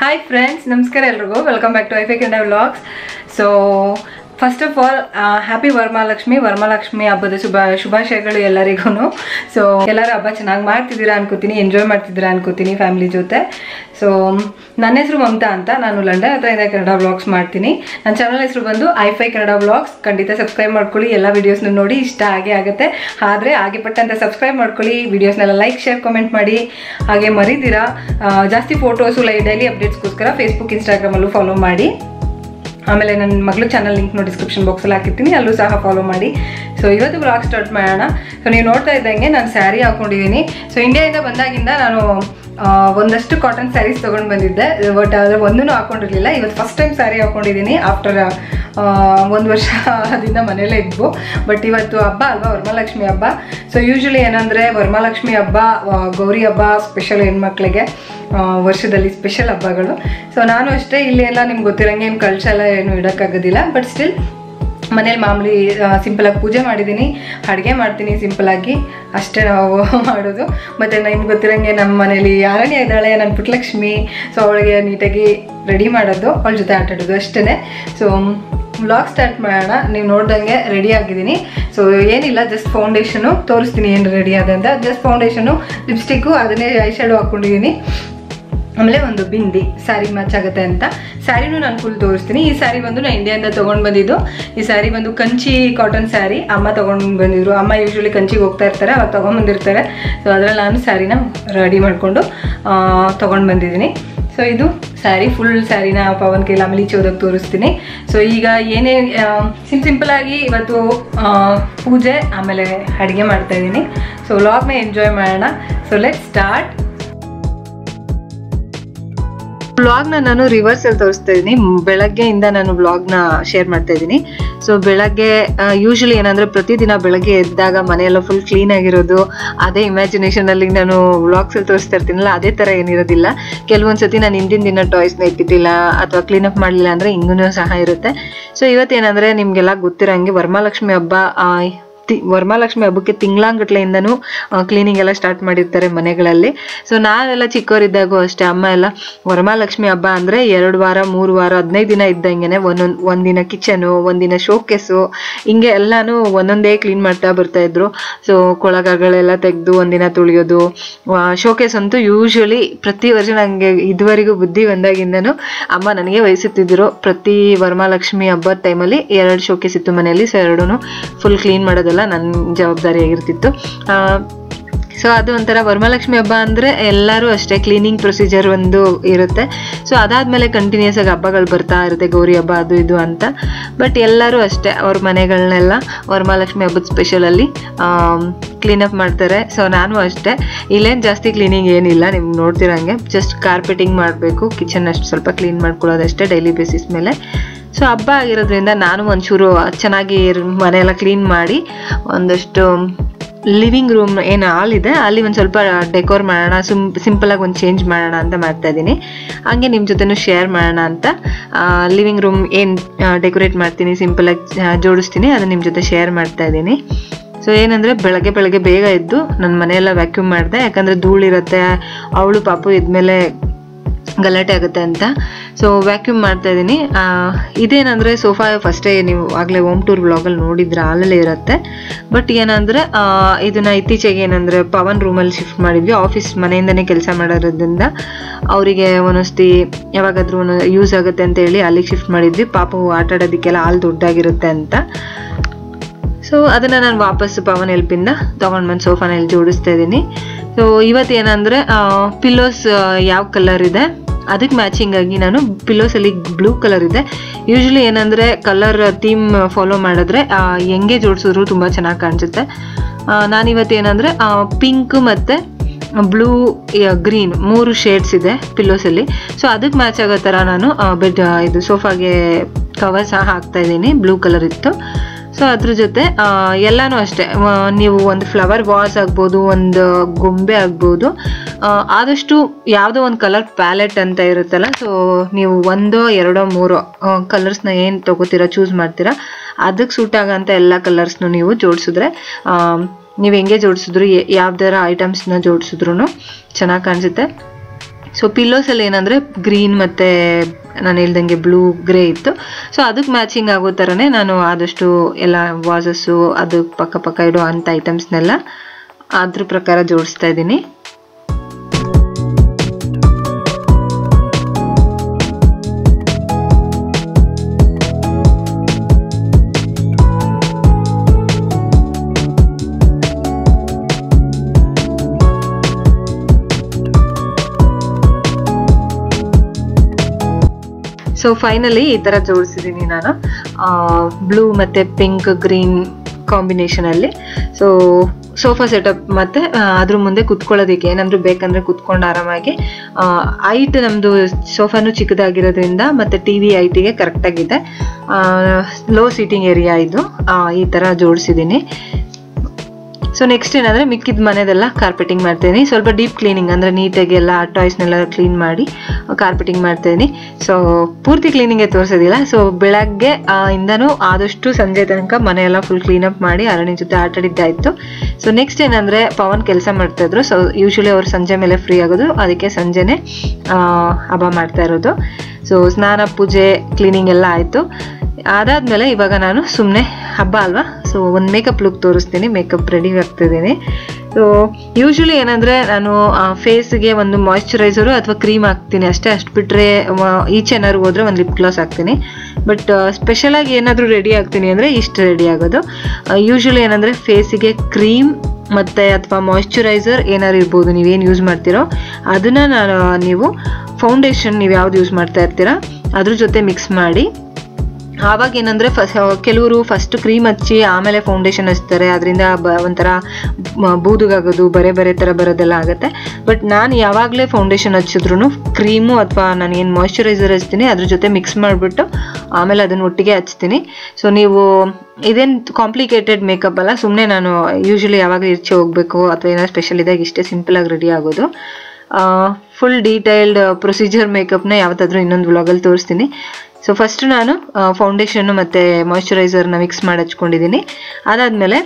Hi friends ನಮಸ್ಕಾರ ಎಲ್ರಿಗೂ welcome back to Ifi Kannada vlogs so first of all happy Varamahalakshmi Varamahalakshmi ಹಬ್ಬದ ಶುಭ ಶುಭಾಶಯಗಳು ಎಲ್ಲರಿಗೂ ಸೊ ಎಲ್ಲರೂ ಹಬ್ಬ ಚೆನ್ನಾಗಿ ಮಾಡ್ತಿದ್ದೀರಾ ಅನ್ಕೋತೀನಿ ಎಂಜಾಯ್ ಮಾಡ್ತಿದ್ದೀರಾ ಅನ್ಕೋತೀನಿ ಫ್ಯಾಮಿಲಿ ಜೊತೆ ಸೊ ನನ್ನ ಹೆಸರು ಮಮತಾ ಅಂತ ನಾನು ಲಂಡನ್ ಹತ್ರದಿಂದ ಕನ್ನಡ ವ್ಲಾಗ್ಸ್ ಮಾಡ್ತೀನಿ ನನ್ನ ಚಾನಲ್ ಹೆಸರು ಬಂದು ಐಫೈ ಕನ್ನಡ ವ್ಲಾಗ್ಸ್ ಖಂಡಿತ ಸಬ್ಸ್ಕ್ರೈಬ್ ಮಾಡ್ಕೊಳ್ಳಿ ಎಲ್ಲ ವೀಡಿಯೋಸ್ನ ನೋಡಿ ಇಷ್ಟ ಆಗೇ ಆಗುತ್ತೆ ಆದರೆ ಹಾಗೆ ಪಟ್ಟಂತೆ ಸಬ್ಸ್ಕ್ರೈಬ್ ಮಾಡ್ಕೊಳ್ಳಿ ವೀಡಿಯೋಸ್ನೆಲ್ಲ ಲೈಕ್ ಶೇರ್ ಕಾಮೆಂಟ್ ಮಾಡಿ ಹಾಗೆ ಮರಿದಿರಾ ಆ, ಜಾಸ್ತಿ ಫೋಟೋಸು ಲೈ ಡೈಲಿ ಅಪ್ಡೇಟ್ಸ್ಗೋಸ್ಕರ ಫೇಸ್ಬುಕ್ ಇನ್ಸ್ಟಾಗ್ರಾಮಲ್ಲೂ ಫಾಲೋ ಮಾಡಿ ಆಮೇಲೆ ನನ್ನ ಮಗಳು ಚಾನಲ್ ಲಿಂಕ್ನು ಡಿಸ್ಕ್ರಿಪ್ಷನ್ ಬಾಕ್ಸಲ್ಲಿ ಹಾಕಿರ್ತೀನಿ ಅಲ್ಲೂ ಸಹ ಫಾಲೋ ಮಾಡಿ ಸೊ ಇವತ್ತು ಬ್ಲಾಗ್ ಸ್ಟಾರ್ಟ್ ಮಾಡೋಣ ಸೊ ನೀವು ನೋಡ್ತಾ ಇದ್ದಂಗೆ ನಾನು ಸ್ಯಾರಿ ಹಾಕೊಂಡಿದ್ದೀನಿ ಸೊ ಇಂಡಿಯಾದಿಂದ ಬಂದಾಗಿಂದ ನಾನು ಆ, ಒಂದಷ್ಟು ಕಾಟನ್ ಸ್ಯಾರೀಸ್ ತೊಗೊಂಡು ಬಂದಿದ್ದೆ ಬಟ್ ಆದರೆ ಒಂದೂ ಹಾಕೊಂಡಿರಲಿಲ್ಲ ಇವತ್ತು ಫಸ್ಟ್ ಟೈಮ್ ಸ್ಯಾರಿ ಹಾಕೊಂಡಿದ್ದೀನಿ ಆಫ್ಟರ್ ಒಂದು ವರ್ಷದಿಂದ ಮನೇಲೇ ಇದ್ವು ಬಟ್ ಇವತ್ತು ಹಬ್ಬ ಅಲ್ವಾ ವರಮಹಾಲಕ್ಷ್ಮಿ ಹಬ್ಬ ಸೊ ಯೂಶ್ವಲಿ ಏನಂದರೆ ವರಮಹಾಲಕ್ಷ್ಮಿ ಹಬ್ಬ ಆ, ಗೌರಿ ಹಬ್ಬ ಸ್ಪೆಷಲ್ ಹೆಣ್ಮಕ್ಳಿಗೆ ಆ, ವರ್ಷದಲ್ಲಿ ಸ್ಪೆಷಲ್ ಹಬ್ಬಗಳು ಸೊ ನಾನು ಅಷ್ಟೇ ಇಲ್ಲಿ ಎಲ್ಲ ನಿಮ್ಗೆ ಗೊತ್ತಿರಂಗೆ ಏನು ಕಳ್ಸ ಎಲ್ಲ ಏನು ಇಡೋಕ್ಕಾಗೋದಿಲ್ಲ ಬಟ್ ಸ್ಟಿಲ್ ಮನೇಲಿ ಮಾಮೂಲಿ ಸಿಂಪಲಾಗಿ ಪೂಜೆ ಮಾಡಿದ್ದೀನಿ ಅಡುಗೆ ಮಾಡ್ತೀನಿ ಸಿಂಪಲಾಗಿ ಅಷ್ಟೇ ನಾವು ಮಾಡೋದು ಮತ್ತು ನಿಮ್ಗೆ ಗೊತ್ತಿರಂಗೆ ನಮ್ಮ ಮನೇಲಿ ಯಾರನೇ ಇದ್ದಾಳೆ ನನ್ನ ಪುಟ್ಟಲಕ್ಷ್ಮಿ ಸೊ ಅವಳಿಗೆ ನೀಟಾಗಿ ರೆಡಿ ಮಾಡೋದು ಅವಳ ಜೊತೆ ಆಟ ಆಡೋದು ಅಷ್ಟೇ ಸೊ ವ್ಲಾಗ್ ಸ್ಟಾರ್ಟ್ ಮಾಡೋಣ ನೀವು ನೋಡ್ದಂಗೆ ರೆಡಿ ಆಗಿದ್ದೀನಿ ಸೊ ಏನಿಲ್ಲ ಜಸ್ಟ್ ಫೌಂಡೇಶನು ತೋರಿಸ್ತೀನಿ ಏನು ರೆಡಿ ಆದ ಅಂತ ಜಸ್ಟ್ ಫೌಂಡೇಶನು ಲಿಪ್ಸ್ಟಿಕ್ಕು ಅದನ್ನೇ ಐ ಶಾಡೋ ಹಾಕ್ಕೊಂಡಿದ್ದೀನಿ ಆಮೇಲೆ ಒಂದು ಬಿಂದಿ ಸ್ಯಾರಿ ಮ್ಯಾಚ್ ಆಗುತ್ತೆ ಅಂತ ಸ್ಯಾರಿನೂ ನಾನು ಫುಲ್ ತೋರಿಸ್ತೀನಿ ಈ ಸ್ಯಾರಿ ಬಂದು ನಾನು ಇಂಡಿಯಾದಿಂದ ತೊಗೊಂಡು ಬಂದಿದ್ದು ಈ ಸ್ಯಾರಿ ಬಂದು ಕಂಚಿ ಕಾಟನ್ ಸ್ಯಾರಿ ಅಮ್ಮ ತೊಗೊಂಡು ಬಂದಿದ್ರು ಅಮ್ಮ ಯೂಶ್ವಲಿ ಕಂಚಿಗೆ ಹೋಗ್ತಾ ಇರ್ತಾರೆ ಅವಾಗ ತೊಗೊಂಬಂದಿರ್ತಾರೆ ಸೊ ಅದರಲ್ಲಿ ನಾನು ಸ್ಯಾರಿನ ರೆಡಿ ಮಾಡಿಕೊಂಡು ತೊಗೊಂಡು ಬಂದಿದ್ದೀನಿ ಸೊ ಇದು ಸ್ಯಾರಿ ಫುಲ್ ಸ್ಯಾರಿನ ಪವನ್ ಕೈಲಿ ಆಮೇಲೆ ಈಚೆ ಹೋದಾಗ ತೋರಿಸ್ತೀನಿ ಸೊ ಈಗ ಏನೇ ಸಿಂ ಸಿಂಪಲಾಗಿ ಇವತ್ತು ಆ, ಪೂಜೆ ಆಮೇಲೆ ಅಡುಗೆ ಮಾಡ್ತಾ ಇದ್ದೀನಿ ಸೊ ವ್ಲಾಗ್ನ ಎಂಜಾಯ್ ಮಾಡೋಣ ಸೊ ಲೆಟ್ ಸ್ಟಾರ್ಟ್ ವ್ಲಾಗ್ನ ನಾನು ರಿವರ್ಸ್ ಅಲ್ಲಿ ತೋರಿಸ್ತಾ ಇದ್ದೀನಿ ಬೆಳಗ್ಗೆಯಿಂದ ನಾನು ವ್ಲಾಗ್ನ ಶೇರ್ ಮಾಡ್ತಾ ಇದ್ದೀನಿ ಸೊ ಬೆಳಗ್ಗೆ ಯೂಶಲಿ ಏನಂದ್ರೆ ಪ್ರತಿದಿನ ಬೆಳಗ್ಗೆ ಎದ್ದಾಗ ಮನೆಯೆಲ್ಲ ಫುಲ್ ಕ್ಲೀನ್ ಆಗಿರೋದು ಅದೇ ಇಮ್ಯಾಜಿನೇಷನ್ ಅಲ್ಲಿ ನಾನು ವ್ಲಾಗ್ಸ್ ಅಲ್ಲಿ ತೋರಿಸ್ತಾ ಇರ್ತೀನಲ್ಲ ಅದೇ ತರ ಏನಿರೋದಿಲ್ಲ ಕೆಲವೊಂದ್ಸತಿ ನಾನು ಹಿಂದಿನ ದಿನ ಟಾಯ್ಸ್ನ ಇಟ್ಟಿದ್ದಿಲ್ಲ ಅಥವಾ ಕ್ಲೀನ್ ಅಪ್ ಮಾಡಲಿಲ್ಲ ಅಂದ್ರೆ ಹಿಂಗೂ ಸಹ ಇರುತ್ತೆ ಸೊ ಇವತ್ತೇನಂದ್ರೆ ನಿಮ್ಗೆಲ್ಲ ಗೊತ್ತಿರಂಗೆ ವರಮಹಾಲಕ್ಷ್ಮಿ ಹಬ್ಬ ಆ, ತಿ- ವರಮಹಾಲಕ್ಷ್ಮಿ ಹಬ್ಬಕ್ಕೆ ತಿಂಗಳಾಂಗಟ್ಲೆಯಿಂದನೂ ಕ್ಲೀನಿಂಗ್ ಎಲ್ಲ ಸ್ಟಾರ್ಟ್ ಮಾಡಿರ್ತಾರೆ ಮನೆಗಳಲ್ಲಿ ಸೊ ನಾವೆಲ್ಲ ಚಿಕ್ಕವರಿದ್ದಾಗೂ ಅಷ್ಟೇ ಅಮ್ಮ ಎಲ್ಲ ವರಮಹಾಲಕ್ಷ್ಮಿ ಹಬ್ಬ ಅಂದ್ರೆ ಎರಡು ವಾರ ಮೂರು ವಾರ ಹದಿನೈದು ದಿನ ಇದ್ದಂಗೆನೆ ಒಂದೊಂದ್ ಒಂದಿನ ಕಿಚನು ಒಂದಿನ ಶೋಕೇಸು ಹಿಂಗೆ ಎಲ್ಲಾನು ಒಂದೊಂದೇ ಕ್ಲೀನ್ ಮಾಡ್ತಾ ಬರ್ತಾ ಇದ್ರು ಸೊ ಕೊಳಗಗಳೆಲ್ಲ ತೆಗೆದು ಒಂದಿನ ತುಳಿಯೋದು ಶೋಕೇಸ್ ಅಂತೂ ಯೂಶಲಿ ಪ್ರತಿ ವರ್ಷ ನಂಗೆ ಇದುವರೆಗೂ ಬುದ್ಧಿ ಬಂದಾಗಿಂದನೂ ಅಮ್ಮ ನನಗೆ ವಹಿಸುತ್ತಿದ್ರು ಪ್ರತಿ ವರಮಹಾಲಕ್ಷ್ಮಿ ಹಬ್ಬದ ಟೈಮಲ್ಲಿ ಎರಡು ಶೋಕೇಸ್ ಇತ್ತು ಮನೆಯಲ್ಲಿ ಸೊ ಎರಡೂ ಫುಲ್ ಕ್ಲೀನ್ ಮಾಡೋದೆಲ್ಲ ನನ್ನ ಜವಾಬ್ದಾರಿಯಾಗಿರ್ತಿತ್ತು ಆ, ಸೊ ಅದು ಒಂಥರ ವರಮಹಾಲಕ್ಷ್ಮಿ ಹಬ್ಬ ಅಂದರೆ ಎಲ್ಲರೂ ಅಷ್ಟೇ ಕ್ಲೀನಿಂಗ್ ಪ್ರೊಸೀಜರ್ ಒಂದು ಇರುತ್ತೆ ಸೊ ಅದಾದಮೇಲೆ ಕಂಟಿನ್ಯೂಸ್ ಆಗಿ ಹಬ್ಬಗಳು ಬರ್ತಾ ಇರುತ್ತೆ ಗೌರಿ ಹಬ್ಬ ಅದು ಇದು ಅಂತ ಬಟ್ ಎಲ್ಲರೂ ಅಷ್ಟೇ ಅವ್ರ ಮನೆಗಳನ್ನೆಲ್ಲ ವರಮಹಾಲಕ್ಷ್ಮಿ ಹಬ್ಬದ ಸ್ಪೆಷಲಲ್ಲಿ ಕ್ಲೀನಪ್ ಮಾಡ್ತಾರೆ ಸೊ ನಾನು ಅಷ್ಟೇ ಇಲ್ಲೇನು ಜಾಸ್ತಿ ಕ್ಲೀನಿಂಗ್ ಏನಿಲ್ಲ ನಿಮ್ಗೆ ನೋಡ್ತಿರಂಗೆ ಜಸ್ಟ್ ಕಾರ್ಪೆಟಿಂಗ್ ಮಾಡಬೇಕು ಕಿಚನ್ ಅಷ್ಟು ಸ್ವಲ್ಪ ಕ್ಲೀನ್ ಮಾಡ್ಕೊಳ್ಳೋದಷ್ಟೇ ಡೈಲಿ ಬೇಸಿಸ್ ಮೇಲೆ ಸೊ ಹಬ್ಬ ಆಗಿರೋದ್ರಿಂದ ನಾನು ಒಂಚೂರು ಚೆನ್ನಾಗಿ ಮನೆಯೆಲ್ಲ ಕ್ಲೀನ್ ಮಾಡಿ ಒಂದಷ್ಟು ಲಿವಿಂಗ್ ರೂಮ್ ಏನು ಹಾಲ್ ಇದೆ ಅಲ್ಲಿ ಒಂದು ಸ್ವಲ್ಪ ಡೆಕೋರ್ ಮಾಡೋಣ ಸುಮ್ ಸಿಂಪಲಾಗಿ ಒಂದು ಚೇಂಜ್ ಮಾಡೋಣ ಅಂತ ಮಾಡ್ತಾ ಇದ್ದೀನಿ ಹಂಗೆ ನಿಮ್ಮ ಜೊತೆನೂ ಶೇರ್ ಮಾಡೋಣ ಅಂತ ಲಿವಿಂಗ್ ರೂಮ್ ಏನು ಡೆಕೋರೇಟ್ ಮಾಡ್ತೀನಿ ಸಿಂಪಲಾಗಿ ಜೋಡಿಸ್ತೀನಿ ಅದನ್ನ ನಿಮ್ಮ ಜೊತೆ ಶೇರ್ ಮಾಡ್ತಾ ಇದ್ದೀನಿ ಸೊ ಏನಂದರೆ ಬೆಳಗ್ಗೆ ಬೆಳಗ್ಗೆ ಬೇಗ ಎದ್ದು ನನ್ನ ಮನೆಯೆಲ್ಲ ವ್ಯಾಕ್ಯೂಮ್ ಮಾಡಿದೆ ಯಾಕಂದರೆ ಧೂಳಿರುತ್ತೆ ಅವಳು ಪಾಪು ಇದ್ಮೇಲೆ ಗಲಾಟೆ ಆಗುತ್ತೆ ಅಂತ ಸೊ ವ್ಯಾಕ್ಯೂಮ್ ಮಾಡ್ತಾ ಇದ್ದೀನಿ ಇದೇನಂದರೆ ಸೋಫಾ ಫಸ್ಟೇ ನೀವು ಆಗಲೇ ಹೋಮ್ ಟೂರ್ ಬ್ಲಾಗಲ್ಲಿ ನೋಡಿದ್ರೆ ಹಾಲಲ್ಲೇ ಇರುತ್ತೆ ಬಟ್ ಏನಂದರೆ ಇದನ್ನ ಇತ್ತೀಚೆಗೆ ಏನಂದರೆ ಪವನ್ ರೂಮಲ್ಲಿ ಶಿಫ್ಟ್ ಮಾಡಿದ್ವಿ ಆಫೀಸ್ ಮನೆಯಿಂದನೇ ಕೆಲಸ ಮಾಡೋದ್ರಿಂದ ಅವರಿಗೆ ಒಂದೊಂದ್ಸತಿ ಯಾವಾಗಾದ್ರೂ ಒಂದು ಯೂಸ್ ಆಗುತ್ತೆ ಅಂತ ಹೇಳಿ ಅಲ್ಲಿಗೆ ಶಿಫ್ಟ್ ಮಾಡಿದ್ವಿ ಪಾಪು ಆಟ ಆಡೋದಕ್ಕೆಲ್ಲ ಹಾಲು ದೊಡ್ಡಾಗಿರುತ್ತೆ ಅಂತ ಸೊ ಅದನ್ನ ನಾನು ವಾಪಸ್ ಪವನ್ ಹೆಲ್ಪಿಂದ ತಗೊಂಡ್ ಬಂದು ಸೋಫಾನಲ್ಲಿ ಜೋಡಿಸ್ತಾ ಇದ್ದೀನಿ ಸೊ ಇವತ್ತು ಏನಂದ್ರೆ ಪಿಲ್ಲೋಸ್ ಯಾವ ಕಲರ್ ಇದೆ ಅದಕ್ಕೆ ಮ್ಯಾಚಿಂಗ್ ಆಗಿ ನಾನು ಪಿಲ್ಲೋಸ್ ಅಲ್ಲಿ ಬ್ಲೂ ಕಲರ್ ಇದೆ ಯೂಶಲಿ ಏನಂದ್ರೆ ಕಲರ್ ಥೀಮ್ ಫಾಲೋ ಮಾಡಿದ್ರೆ ಆ, ಹೆಂಗೆ ಜೋಡಿಸಿದ್ರು ತುಂಬಾ ಚೆನ್ನಾಗಿ ಕಾಣಿಸುತ್ತೆ ನಾನಿವತ್ತು ಏನಂದ್ರೆ ಪಿಂಕ್ ಮತ್ತೆ ಬ್ಲೂ ಗ್ರೀನ್ ಮೂರು ಶೇಡ್ಸ್ ಇದೆ ಪಿಲ್ಲೋಸ್ ಅಲ್ಲಿ ಸೊ ಅದಕ್ಕೆ ಮ್ಯಾಚ್ ಆಗೋ ಥರ ನಾನು ಬೆಡ್ ಇದು ಸೋಫಾಗೆ ಕವರ್ ಸಹ ಹಾಕ್ತಾ ಇದ್ದೀನಿ ಬ್ಲೂ ಕಲರ್ ಇತ್ತು ಸೊ ಅದ್ರ ಜೊತೆ ಆ, ಎಲ್ಲಾನು ಅಷ್ಟೇ ಆ, ನೀವು ಒಂದು ಫ್ಲವರ್ ವಾಸ್ ಆಗ್ಬೋದು ಒಂದು ಗೊಂಬೆ ಆಗ್ಬೋದು ಆ, ಆದಷ್ಟು ಯಾವುದೋ ಒಂದು ಕಲರ್ ಪ್ಯಾಲೆಟ್ ಅಂತ ಇರುತ್ತಲ್ಲ ಸೊ ನೀವು ಒಂದೋ ಎರಡೋ ಮೂರೋ ಕಲರ್ಸ್ನ ಏನು ತಗೋತೀರಾ ಚೂಸ್ ಮಾಡ್ತೀರಾ ಅದಕ್ಕೆ ಸೂಟ್ ಆಗೋಂಥ ಎಲ್ಲ ಕಲರ್ಸ್ನು ನೀವು ಜೋಡಿಸಿದ್ರೆ ನೀವು ಹೆಂಗೆ ಜೋಡಿಸಿದ್ರು ಯಾವ್ದಾರ ಐಟಮ್ಸ್ನ ಜೋಡಿಸಿದ್ರು ಚೆನ್ನಾಗಿ ಕಾಣಿಸುತ್ತೆ ಸೊ ಪಿಲ್ಲೋಸಲ್ಲಿ ಏನಂದರೆ ಗ್ರೀನ್ ಮತ್ತು ನಾನು ಹೇಳ್ದಂಗೆ ಬ್ಲೂ ಗ್ರೇ ಇತ್ತು ಸೊ ಅದಕ್ಕೆ ಮ್ಯಾಚಿಂಗ್ ಆಗೋ ಥರನೇ ನಾನು ಆದಷ್ಟು ಎಲ್ಲ ವಾಸಸ್ಸು ಅದು ಪಕ್ಕ ಪಕ್ಕ ಇಡೋ ಅಂಥ ಐಟಮ್ಸ್ನೆಲ್ಲ ಅದ್ರ ಪ್ರಕಾರ ಜೋಡಿಸ್ತಾ ಇದ್ದೀನಿ ಸೊ ಫೈನಲಿ ಈ ಥರ ಜೋಡಿಸಿದ್ದೀನಿ ನಾನು ಬ್ಲೂ ಮತ್ತು ಪಿಂಕ್ ಗ್ರೀನ್ ಕಾಂಬಿನೇಷನಲ್ಲಿ ಸೊ ಸೋಫಾ ಸೆಟಪ್ ಮತ್ತು ಅದ್ರ ಮುಂದೆ ಕುತ್ಕೊಳ್ಳೋದಕ್ಕೆ ಏನಾದರೂ ಬೇಕಂದರೆ ಕುತ್ಕೊಂಡು ಆರಾಮಾಗಿ ಐಟ್ ನಮ್ಮದು ಸೋಫಾನು ಚಿಕ್ಕದಾಗಿರೋದ್ರಿಂದ ಮತ್ತು ಟಿ ವಿ ಐಟಿಗೆ ಕರೆಕ್ಟಾಗಿದೆ ಲೋ ಸೀಟಿಂಗ್ ಏರಿಯಾ ಇದು ಆ, ಈ ಥರ ಜೋಡಿಸಿದ್ದೀನಿ ಸೊ ನೆಕ್ಸ್ಟ್ ಏನಂದ್ರೆ ಮಿಕ್ಕಿದ ಮನೆದೆಲ್ಲ ಕಾರ್ಪೆಟಿಂಗ್ ಮಾಡ್ತೀನಿ ಸ್ವಲ್ಪ ಡೀಪ್ ಕ್ಲೀನಿಂಗ್ ಅಂದ್ರೆ ನೀಟಾಗಿ ಎಲ್ಲ ಟಾಯ್ಸ್ನೆಲ್ಲ ಕ್ಲೀನ್ ಮಾಡಿ ಕಾರ್ಪೆಟಿಂಗ್ ಮಾಡ್ತೀನಿ ಸೊ ಪೂರ್ತಿ ಕ್ಲೀನಿಂಗೇ ತೋರಿಸೋದಿಲ್ಲ ಸೊ ಬೆಳಗ್ಗೆ ಆ, ಇಂದನೂ ಆದಷ್ಟು ಸಂಜೆ ತನಕ ಮನೆಯೆಲ್ಲ ಫುಲ್ ಕ್ಲೀನಪ್ ಮಾಡಿ ಅರಣ್ಯ ಜೊತೆ ಆಟಾಡಿದ್ದಾಯ್ತು ಸೊ ನೆಕ್ಸ್ಟ್ ಏನಂದ್ರೆ ಪವನ್ ಕೆಲಸ ಮಾಡ್ತಾ ಇದ್ರು ಸೊ ಯೂಶಲಿ ಅವ್ರು ಸಂಜೆ ಮೇಲೆ ಫ್ರೀ ಆಗೋದು ಅದಕ್ಕೆ ಸಂಜೆನೆ ಆ, ಹಬ್ಬ ಮಾಡ್ತಾ ಇರೋದು ಸೊ ಸ್ನಾನ ಪೂಜೆ ಕ್ಲೀನಿಂಗ್ ಎಲ್ಲ ಆಯಿತು ಅದಾದ್ಮೇಲೆ ಇವಾಗ ನಾನು ಸುಮ್ಮನೆ ಹಬ್ಬ ಅಲ್ವಾ ಸೊ ಒಂದು ಮೇಕಪ್ ಲುಕ್ ತೋರಿಸ್ತೀನಿ ಮೇಕಪ್ ರೆಡಿ ಆಗ್ತಿದ್ದೀನಿ ಸೊ ಯೂಶ್ವಲಿ ಏನಂದರೆ ನಾನು ಫೇಸ್ಗೆ ಒಂದು ಮಾಯ್ಶ್ಚರೈಸರು ಅಥವಾ ಕ್ರೀಮ್ ಹಾಕ್ತೀನಿ ಅಷ್ಟೇ ಅಷ್ಟು ಬಿಟ್ಟರೆ ಈಚೆ ಏನಾದ್ರು ಹೋದ್ರೆ ಒಂದು ಲಿಪ್ ಗ್ಲಾಸ್ ಹಾಕ್ತೀನಿ ಬಟ್ ಸ್ಪೆಷಲಾಗಿ ಏನಾದರೂ ರೆಡಿ ಆಗ್ತೀನಿ ಅಂದರೆ ಇಷ್ಟು ರೆಡಿ ಆಗೋದು ಯೂಶ್ವಲಿ ಏನಂದರೆ ಫೇಸಿಗೆ ಕ್ರೀಮ್ ಮತ್ತು ಅಥವಾ ಮಾಯ್ಶ್ಚರೈಸರ್ ಏನಾದ್ರು ಇರ್ಬೋದು ನೀವೇನು ಯೂಸ್ ಮಾಡ್ತೀರೋ ಅದನ್ನು ನಾನು ನೀವು ಫೌಂಡೇಶನ್ ನೀವು ಯಾವ್ದು ಯೂಸ್ ಮಾಡ್ತಾ ಇರ್ತೀರಾ ಅದ್ರ ಜೊತೆ ಮಿಕ್ಸ್ ಮಾಡಿ ಆವಾಗ ಏನಂದ್ರೆ ಫಸ್ಟ್ ಕೆಲವರು ಫಸ್ಟ್ ಕ್ರೀಮ್ ಹಚ್ಚಿ ಆಮೇಲೆ ಫೌಂಡೇಶನ್ ಹಚ್ತಾರೆ ಅದರಿಂದ ಬ ಒಂಥರ ಮ- ಬೂದುಗಾಗೋದು ಬರೆ ಬರೆ ಥರ ಬರೋದೆಲ್ಲ ಆಗುತ್ತೆ ಬಟ್ ನಾನು ಯಾವಾಗಲೇ ಫೌಂಡೇಶನ್ ಹಚ್ಚಿದ್ರು ಕ್ರೀಮು ಅಥವಾ ನಾನು ಏನು ಮಾಯ್ಶ್ಚರೈಸರ್ ಹಚ್ತೀನಿ ಅದ್ರ ಜೊತೆ ಮಿಕ್ಸ್ ಮಾಡಿಬಿಟ್ಟು ಆಮೇಲೆ ಅದನ್ನ ಒಟ್ಟಿಗೆ ಹಚ್ತೀನಿ ಸೊ ನೀವು ಇದೇನು ಕಾಂಪ್ಲಿಕೇಟೆಡ್ ಮೇಕಪ್ ಅಲ್ಲ ಸುಮ್ಮನೆ ನಾನು ಯೂಶಲಿ ಯಾವಾಗ ಇರ್ಚೆ ಹೋಗಬೇಕು ಅಥವಾ ಏನಾದ್ರು ಸ್ಪೆಷಲ್ ಇದ್ದಾಗ ಇಷ್ಟೇ ಸಿಂಪಲಾಗಿ ರೆಡಿ ಆಗೋದು ಫುಲ್ ಡೀಟೈಲ್ಡ್ ಪ್ರೊಸೀಜರ್ ಮೇಕಪ್ನ ಯಾವತ್ತಾದ್ರೂ ಇನ್ನೊಂದು ವ್ಲಾಗಲ್ಲಿ ತೋರಿಸ್ತೀನಿ ಸೊ ಫಸ್ಟ್ ನಾನು ಫೌಂಡೇಶನ್ನು ಮತ್ತು ಮಾಯ್ಶ್ಚರೈಸರ್ನ ಮಿಕ್ಸ್ ಮಾಡಿ ಹಚ್ಕೊಂಡಿದ್ದೀನಿ ಅದಾದಮೇಲೆ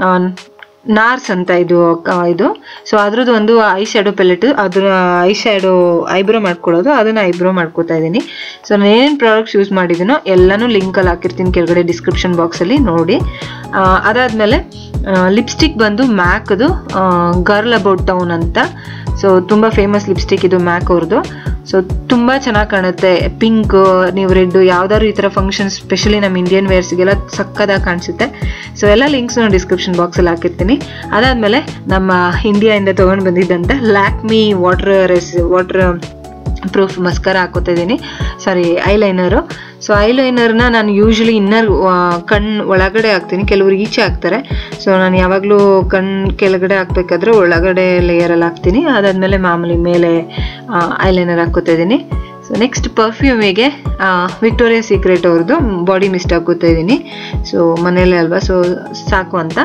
ನಾರ್ಸ್ ಅಂತ ಇದು ಆ, ಇದು ಸೊ ಅದ್ರದ್ದು ಒಂದು ಐ ಶ್ಯಾಡೋ ಪೆಲೆಟ್ ಅದ್ರ ಐ ಶ್ಯಾಡೋ ಐಬ್ರೋ ಮಾಡ್ಕೊಳ್ಳೋದು ಅದನ್ನು ಐಬ್ರೋ ಮಾಡ್ಕೋತಾ ಇದ್ದೀನಿ ಸೊ ನಾನು ಏನೇನು ಪ್ರಾಡಕ್ಟ್ಸ್ ಯೂಸ್ ಮಾಡಿದ್ದೀನೋ ಎಲ್ಲನೂ ಲಿಂಕಲ್ಲಿ ಹಾಕಿರ್ತೀನಿ ಕೆಳಗಡೆ ಡಿಸ್ಕ್ರಿಪ್ಷನ್ ಬಾಕ್ಸಲ್ಲಿ ನೋಡಿ ಆ, ಅದಾದ್ಮೇಲೆ ಲಿಪ್ಸ್ಟಿಕ್ ಬಂದು ಮ್ಯಾಕ್ದು ಗರ್ಲ್ ಅಬೌಟ್ ಟೌನ್ ಅಂತ ಸೊ ತುಂಬ ಫೇಮಸ್ ಲಿಪ್ಸ್ಟಿಕ್ ಇದು ಮ್ಯಾಕ್ ಅವ್ರದ್ದು ಸೊ ತುಂಬ ಚೆನ್ನಾಗಿ ಕಾಣುತ್ತೆ ಪಿಂಕ್ ನೀವು ರೆಡ್ ಯಾವ್ದಾದ್ರು ಈ ಥರ ಫಂಕ್ಷನ್ ಸ್ಪೆಷಲಿ ನಮ್ಮ ಇಂಡಿಯನ್ ವೇರ್ಸ್ಗೆಲ್ಲ ಸಕ್ಕದಾಗಿ ಕಾಣಿಸುತ್ತೆ ಸೊ ಎಲ್ಲ ಲಿಂಕ್ಸ್ ನಾನು ಡಿಸ್ಕ್ರಿಪ್ಷನ್ ಬಾಕ್ಸಲ್ಲಿ ಹಾಕಿರ್ತೀನಿ ಅದಾದಮೇಲೆ ನಮ್ಮ ಇಂಡಿಯಾಯಿಂದ ತೊಗೊಂಡು ಬಂದಿದ್ದಂಥ ಲ್ಯಾಕ್ಮಿ ವಾಟರ್ ರೆಸ್ ವಾಟರ್ ಪ್ರೂಫ್ ಮಸ್ಕರ ಹಾಕೋತಾ ಇದ್ದೀನಿ ಸಾರಿ ಐಲೈನರು ಸೊ ಐಲೈನರ್ನ ನಾನು ಯೂಶ್ವಲಿ ಇನ್ನರ್ ಕಣ್ಣು ಒಳಗಡೆ ಹಾಕ್ತೀನಿ ಕೆಲವರು ಈಚೆ ಹಾಕ್ತಾರೆ ಸೊ ನಾನು ಯಾವಾಗಲೂ ಕಣ್ಣು ಕೆಳಗಡೆ ಹಾಕ್ಬೇಕಾದ್ರೆ ಒಳಗಡೆ ಲೇಯರಲ್ಲಿ ಹಾಕ್ತೀನಿ ಅದಾದಮೇಲೆ ಮಾಮೂಲಿ ಮೇಲೆ ಐಲೈನರ್ ಹಾಕೋತಾ ಇದ್ದೀನಿ ಸೊ ನೆಕ್ಸ್ಟ್ ಪರ್ಫ್ಯೂಮಿಗೆ ವಿಕ್ಟೋರಿಯಾ ಸೀಕ್ರೆಟ್ ಅವ್ರದ್ದು ಬಾಡಿ ಮಿಸ್ಟ್ ಹಾಕೋತಾ ಇದ್ದೀನಿ ಸೊ ಮನೇಲೆ ಅಲ್ವಾ ಸೊ ಸಾಕು ಅಂತ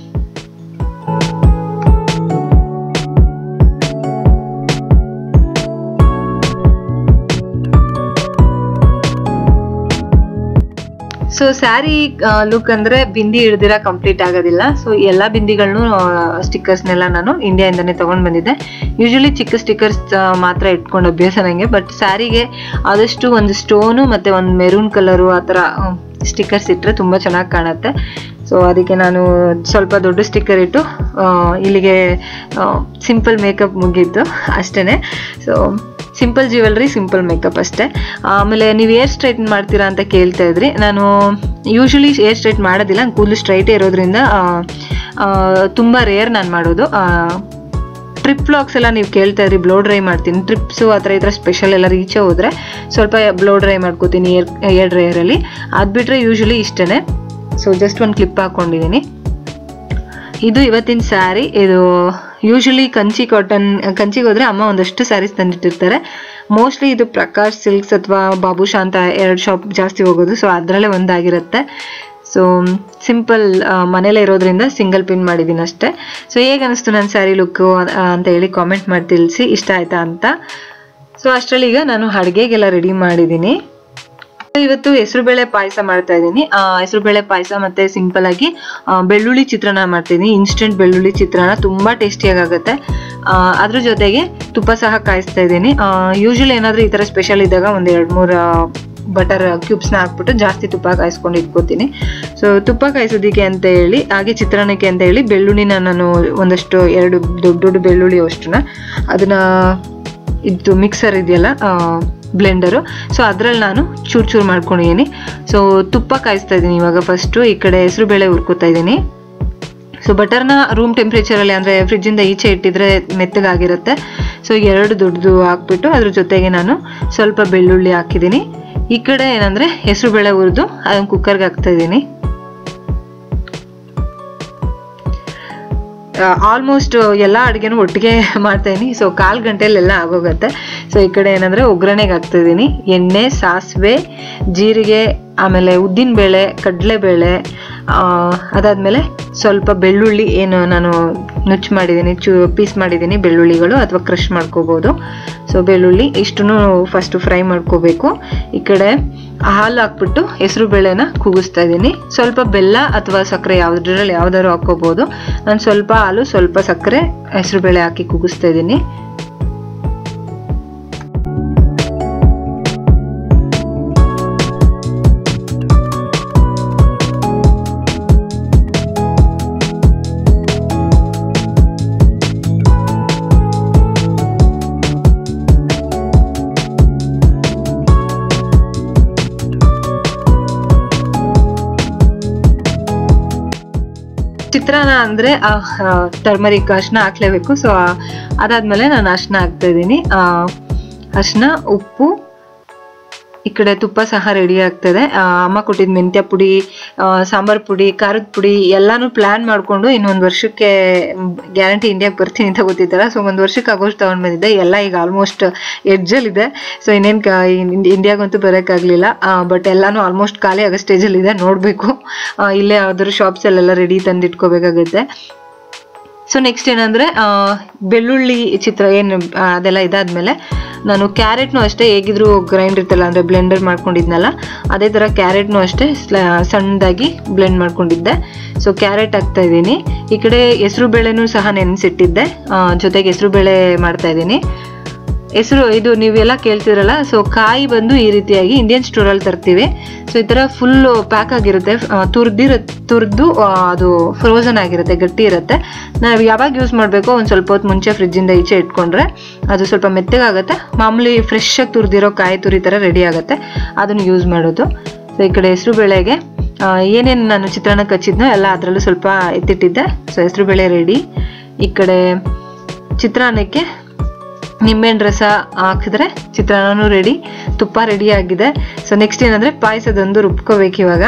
ಸೊ ಸ್ಯಾರಿ ಲುಕ್ ಅಂದ್ರೆ ಬಿಂದಿ ಹಿಡ್ದಿರ ಕಂಪ್ಲೀಟ್ ಆಗೋದಿಲ್ಲ ಸೊ ಎಲ್ಲ ಬಿಂದಿಗಳನ್ನು ಸ್ಟಿಕ್ಕರ್ಸ್ನೆಲ್ಲ ನಾನು ಇಂಡಿಯಾಯಿಂದನೇ ತಗೊಂಡ್ ಬಂದಿದ್ದೆ ಯೂಶಲಿ ಚಿಕ್ಕ ಸ್ಟಿಕ್ಕರ್ಸ್ ಮಾತ್ರ ಇಟ್ಕೊಂಡು ಅಭ್ಯಾಸ ನನಗೆ ಬಟ್ ಸ್ಯಾರಿಗೆ ಆದಷ್ಟು ಒಂದು ಸ್ಟೋನು ಮತ್ತೆ ಒಂದು ಮೆರೂನ್ ಕಲರು ಆ ಥರ ಸ್ಟಿಕ್ಕರ್ಸ್ ಇಟ್ಟರೆ ತುಂಬ ಚೆನ್ನಾಗಿ ಕಾಣುತ್ತೆ ಸೊ ಅದಕ್ಕೆ ನಾನು ಸ್ವಲ್ಪ ದೊಡ್ಡ ಸ್ಟಿಕ್ಕರ್ ಇಟ್ಟು ಆ, ಇಲ್ಲಿಗೆ ಸಿಂಪಲ್ ಮೇಕಪ್ ಮುಗೀತು ಅಷ್ಟೇ so simple jewellery simple makeup ಅಷ್ಟೇ ಆಮೇಲೆ ನೀವು ಏರ್ ಸ್ಟ್ರೈಟ್ನ್ ಮಾಡ್ತೀರಾ ಅಂತ ಕೇಳ್ತಾ ಇದ್ರಿ ನಾನು ಯೂಶಲಿ ಏರ್ ಸ್ಟ್ರೈಟ್ ಮಾಡೋದಿಲ್ಲ ನನ್ನ ಕೂದಲು ಸ್ಟ್ರೈಟೇ ಇರೋದ್ರಿಂದ ಆ, ಆ, ತುಂಬ ರೇರ್ ನಾನು ಮಾಡೋದು ಟ್ರಿಪ್ ವ್ಲಾಗ್ಸ್ ಎಲ್ಲ ನೀವು ಕೇಳ್ತಾ ಇದ್ರಿ ಬ್ಲೋ ಡ್ರೈ ಮಾಡ್ತೀನಿ ಟ್ರಿಪ್ಸು ಆ ಥರ ಈ ಥರ ಸ್ಪೆಷಲ್ ಎಲ್ಲ ರೀಚೆ ಹೋದರೆ ಸ್ವಲ್ಪ ಬ್ಲೋ ಡ್ರೈ ಮಾಡ್ಕೋತೀನಿ ಏರ್ ಏರ್ ಡ್ರೈಯರಲ್ಲಿ ಅದು ಬಿಟ್ಟರೆ ಯೂಶಲಿ ಇಷ್ಟೇ ಸೊ ಜಸ್ಟ್ ಒಂದು ಕ್ಲಿಪ್ ಹಾಕ್ಕೊಂಡಿದ್ದೀನಿ ಇದು ಇವತ್ತಿನ ಸ್ಯಾರಿ ಇದು ಯೂಶಲಿ ಕಂಚಿ ಕಾಟನ್ ಕಂಚಿಗೆ ಹೋದ್ರೆ ಅಮ್ಮ ಒಂದಷ್ಟು ಸ್ಯಾರೀಸ್ ತಂದಿಟ್ಟಿರ್ತಾರೆ ಮೋಸ್ಟ್ಲಿ ಇದು ಪ್ರಕಾಶ್ ಸಿಲ್ಕ್ಸ್ ಅಥವಾ ಬಾಬುಷಾ ಅಂತ ಎರಡು ಶಾಪ್ ಜಾಸ್ತಿ ಹೋಗೋದು ಸೊ ಅದರಲ್ಲೇ ಒಂದಾಗಿರುತ್ತೆ ಸೊ ಸಿಂಪಲ್ ಮನೇಲೇ ಇರೋದ್ರಿಂದ ಸಿಂಗಲ್ ಪಿನ್ ಮಾಡಿದ್ದೀನಿ ಅಷ್ಟೇ ಸೊ ಹೇಗೆ ಅನಿಸ್ತು ನನ್ನ ಸ್ಯಾರಿ ಲುಕ್ಕು ಅಂತ ಹೇಳಿ ಕಾಮೆಂಟ್ ಮಾಡಿ ತಿಳಿಸಿ ಇಷ್ಟ ಆಯ್ತಾ ಅಂತ ಸೊ ಅಷ್ಟರಲ್ಲಿ ಈಗ ನಾನು ಅಡುಗೆಗೆಲ್ಲ ರೆಡಿ ಮಾಡಿದ್ದೀನಿ ಇವತ್ತು ಹೆಸರುಬೇಳೆ ಪಾಯಸ ಮಾಡ್ತಾ ಇದ್ದೀನಿ ಹೆಸರುಬೇಳೆ ಪಾಯಸ ಮತ್ತೆ ಸಿಂಪಲ್ ಆಗಿ ಆ, ಬೆಳ್ಳುಳ್ಳಿ ಚಿತ್ರಾನ್ನ ಮಾಡ್ತೀನಿ ಇನ್ಸ್ಟೆಂಟ್ ಬೆಳ್ಳುಳ್ಳಿ ಚಿತ್ರಾನ್ನ ತುಂಬಾ ಟೇಸ್ಟಿಯಾಗಿ ಆಗುತ್ತೆ ಆ, ಅದ್ರ ಜೊತೆಗೆ ತುಪ್ಪ ಸಹ ಕಾಯಿಸ್ತಾ ಇದ್ದೀನಿ ಯೂಶಲಿ ಏನಾದರೂ ಈ ಥರ ಸ್ಪೆಷಲ್ ಇದ್ದಾಗ ಒಂದು ಎರಡು ಮೂರು ಬಟರ್ ಕ್ಯೂಬ್ಸ್ನ ಹಾಕ್ಬಿಟ್ಟು ಜಾಸ್ತಿ ತುಪ್ಪ ಕಾಯಿಸ್ಕೊಂಡು ಇಟ್ಕೋತೀನಿ ಸೊ ತುಪ್ಪ ಕಾಯಿಸೋದಕ್ಕೆ ಅಂತ ಹೇಳಿ ಹಾಗೆ ಚಿತ್ರಾನ್ನಕ್ಕೆ ಅಂತ ಹೇಳಿ ಬೆಳ್ಳುಳ್ಳಿನ ನಾನು ಒಂದಷ್ಟು ಎರಡು ದೊಡ್ಡ ದೊಡ್ಡ ಬೆಳ್ಳುಳ್ಳಿ ಅಷ್ಟನ್ನ ಅದನ್ನ ಇದು ಮಿಕ್ಸರ್ ಇದೆಯಲ್ಲ ಬ್ಲೆಂಡರು ಸೊ ಅದ್ರಲ್ಲಿ ನಾನು ಚೂರು ಚೂರು ಮಾಡ್ಕೊಂಡಿದ್ದೀನಿ ಸೊ ತುಪ್ಪ ಕಾಯಿಸ್ತಾ ಇದ್ದೀನಿ ಇವಾಗ ಫಸ್ಟು ಈ ಕಡೆ ಹೆಸರು ಬೇಳೆ ಹುರ್ಕೋತಾ ಇದ್ದೀನಿ ಸೊ ಬಟರ್ನ ರೂಮ್ ಟೆಂಪ್ರೇಚರಲ್ಲಿ ಅಂದರೆ ಫ್ರಿಜ್ಜಿಂದ ಈಚೆ ಇಟ್ಟಿದ್ರೆ ಮೆತ್ತಗಾಗಿರುತ್ತೆ ಸೊ ಎರಡು ದೊಡ್ಡದು ಹಾಕ್ಬಿಟ್ಟು ಅದ್ರ ಜೊತೆಗೆ ನಾನು ಸ್ವಲ್ಪ ಬೆಳ್ಳುಳ್ಳಿ ಹಾಕಿದ್ದೀನಿ ಈ ಕಡೆ ಏನಂದರೆ ಹೆಸರು ಬೇಳೆ ಹುರಿದು ಅದನ್ನು ಕುಕ್ಕರ್ಗೆ ಹಾಕ್ತಾ ಇದ್ದೀನಿ ಆಲ್ಮೋಸ್ಟ್ ಎಲ್ಲ ಅಡುಗೆನೂ ಒಟ್ಟಿಗೆ ಮಾಡ್ತಾ ಇದೀನಿ ಸೊ ಕಾಲು ಗಂಟೆಲೆಲ್ಲ ಆಗೋಗುತ್ತೆ ಸೊ ಈ ಕಡೆ ಏನಂದರೆ ಒಗ್ಗರಣೆಗೆ ಹಾಕ್ತಾ ಇದ್ದೀನಿ ಎಣ್ಣೆ ಸಾಸಿವೆ ಜೀರಿಗೆ ಆಮೇಲೆ ಉದ್ದಿನಬೇಳೆ ಕಡಲೆಬೇಳೆ ಅದಾದಮೇಲೆ ಸ್ವಲ್ಪ ಬೆಳ್ಳುಳ್ಳಿ ಏನು ನಾನು ನುಚ್ಚು ಮಾಡಿದ್ದೀನಿ ಚೂ ಪೀಸ್ ಮಾಡಿದ್ದೀನಿ ಬೆಳ್ಳುಳ್ಳಿಗಳು ಅಥವಾ ಕ್ರಷ್ ಮಾಡ್ಕೋಬೋದು ಸೊ ಬೆಳ್ಳುಳ್ಳಿ ಇಷ್ಟನ್ನು ಫಸ್ಟು ಫ್ರೈ ಮಾಡ್ಕೋಬೇಕು ಈ ಕಡೆ ಹಾಲು ಹಾಕ್ಬಿಟ್ಟು ಹೆಸರು ಬೇಳೆನ ಕೂಗಿಸ್ತಾ ಇದ್ದೀನಿ ಸ್ವಲ್ಪ ಬೆಲ್ಲ ಅಥವಾ ಸಕ್ಕರೆ ಯಾವುದ್ರಲ್ಲಿ ಯಾವ್ದಾದ್ರು ಹಾಕ್ಕೋಬೋದು ನಾನು ಸ್ವಲ್ಪ ಹಾಲು ಸ್ವಲ್ಪ ಸಕ್ಕರೆ ಹೆಸರು ಬೇಳೆ ಹಾಕಿ ಕೂಗಿಸ್ತಾ ಇದ್ದೀನಿ ಚಿತ್ರಾನ್ನ ಅಂದರೆ ಟರ್ಮರಿಕ್ ಅರ್ಶಿನ ಹಾಕ್ಲೇಬೇಕು ಸೊ ಅದಾದ್ಮೇಲೆ ನಾನು ಅರ್ಶಿನ ಹಾಕ್ತಾ ಇದ್ದೀನಿ ಅರ್ಶಿನ ಉಪ್ಪು ಈ ಕಡೆ ತುಪ್ಪ ಸಹ ರೆಡಿ ಆಗ್ತದೆ ಆ, ಅಮ್ಮ ಕೊಟ್ಟಿದ್ದ ಮೆಂತ್ಯ ಪುಡಿ ಆ, ಸಾಂಬಾರ್ ಪುಡಿ ಖಾರದ ಪುಡಿ ಎಲ್ಲಾನು ಪ್ಲಾನ್ ಮಾಡಿಕೊಂಡು ಇನ್ನೊಂದು ವರ್ಷಕ್ಕೆ ಗ್ಯಾರಂಟಿ ಇಂಡಿಯಾಗೆ ಬರ್ತೀನಿ ಅಂತ ಗೊತ್ತಿತ್ತಲ್ಲ ಸೊ ಒಂದು ವರ್ಷಕ್ಕೆ ಆಗೋಷ್ಟು ತೊಗೊಂಡು ಬಂದಿದ್ದೆ ಎಲ್ಲ ಈಗ ಆಲ್ಮೋಸ್ಟ್ ಎಡ್ಜಲ್ಲಿದೆ ಸೊ ಇನ್ನೇನು ಇಂಡಿಯಾಗಂತೂ ಬರೋಕ್ಕಾಗಲಿಲ್ಲ ಬಟ್ ಎಲ್ಲಾನು ಆಲ್ಮೋಸ್ಟ್ ಖಾಲಿ ಆಗೋ ಸ್ಟೇಜಲ್ಲಿದೆ ನೋಡಬೇಕು ಇಲ್ಲೇ ಯಾವ್ದಾದ್ರು ಶಾಪ್ಸಲ್ಲೆಲ್ಲ ರೆಡಿ ತಂದಿಟ್ಕೋಬೇಕಾಗುತ್ತೆ ಸೊ ನೆಕ್ಸ್ಟ್ ಏನಂದ್ರೆ ಆ, ಬೆಳ್ಳುಳ್ಳಿ ಚಿತ್ರ ಏನು ಆ, ಅದೆಲ್ಲ ಇದಾದ್ಮೇಲೆ ನಾನು ಕ್ಯಾರೆಟ್ನು ಅಷ್ಟೇ ಹೇಗಿದ್ರು ಗ್ರೈಂಡ್ ಇರ್ತಲ್ಲ ಅಂದ್ರೆ ಬ್ಲೆಂಡರ್ ಮಾಡ್ಕೊಂಡಿದ್ನಲ್ಲ ಅದೇ ಥರ ಕ್ಯಾರೆಟ್ನು ಅಷ್ಟೇ ಸ್ಲ- ಸಣ್ಣದಾಗಿ ಬ್ಲೆಂಡ್ ಮಾಡ್ಕೊಂಡಿದ್ದೆ ಸೊ ಕ್ಯಾರೆಟ್ ಹಾಕ್ತಾ ಇದ್ದೀನಿ ಈ ಕಡೆ ಹೆಸರು ಬೇಳೆನೂ ಸಹ ನೆನೆಸಿಟ್ಟಿದ್ದೆ ಜೊತೆಗೆ ಹೆಸರು ಬೇಳೆ ಮಾಡ್ತಾ ಇದ್ದೀನಿ ಹೆಸರು ಇದು ನೀವೆಲ್ಲ ಕೇಳ್ತಿರಲ್ಲ ಸೊ ಕಾಯಿ ಬಂದು ಈ ರೀತಿಯಾಗಿ ಇಂಡಿಯನ್ ಸ್ಟೋರಲ್ಲಿ ತರ್ತೀವಿ ಸೊ ಈ ಥರ ಫುಲ್ ಪ್ಯಾಕ್ ಆಗಿರುತ್ತೆ ತುರ್ದಿರ ತುರ್ದು ಆ, ಅದು ಫ್ರೋಸನ್ ಆಗಿರುತ್ತೆ ಗಟ್ಟಿ ಇರುತ್ತೆ ನಾವು ಯಾವಾಗ ಯೂಸ್ ಮಾಡಬೇಕು ಒಂದು ಸ್ವಲ್ಪ ಹೊತ್ತು ಮುಂಚೆ ಫ್ರಿಜ್ಜಿಂದ ಈಚೆ ಇಟ್ಕೊಂಡ್ರೆ ಅದು ಸ್ವಲ್ಪ ಮೆತ್ತಗಾಗುತ್ತೆ ಮಾಮೂಲಿ ಫ್ರೆಶ್ ಆಗಿ ತುರಿದಿರೋ ಕಾಯಿ ತುರಿ ಥರ ರೆಡಿ ಆಗುತ್ತೆ ಅದನ್ನು ಯೂಸ್ ಮಾಡೋದು ಸೊ ಈ ಕಡೆ ಹೆಸರು ಬೇಳೆಗೆ ಏನೇನು ನಾನು ಚಿತ್ರಾನ್ನಕ್ಕೆ ಹಚ್ಚಿದ್ನೋ ಎಲ್ಲ ಅದರಲ್ಲೂ ಸ್ವಲ್ಪ ಎತ್ತಿಟ್ಟಿದ್ದೆ ಸೊ ಹೆಸರು ಬೇಳೆ ರೆಡಿ ಈ ಕಡೆ ಚಿತ್ರಾನ್ನಕ್ಕೆ ನಿಂಬೆಹಣ್ಣು ರಸ ಹಾಕಿದ್ರೆ ಚಿತ್ರಾನ್ನನೂ ರೆಡಿ ತುಪ್ಪ ರೆಡಿ ಆಗಿದೆ ಸೊ ನೆಕ್ಸ್ಟ್ ಏನಂದ್ರೆ ಪಾಯಸದೊಂದು ರುಬ್ಕೋಬೇಕು ಇವಾಗ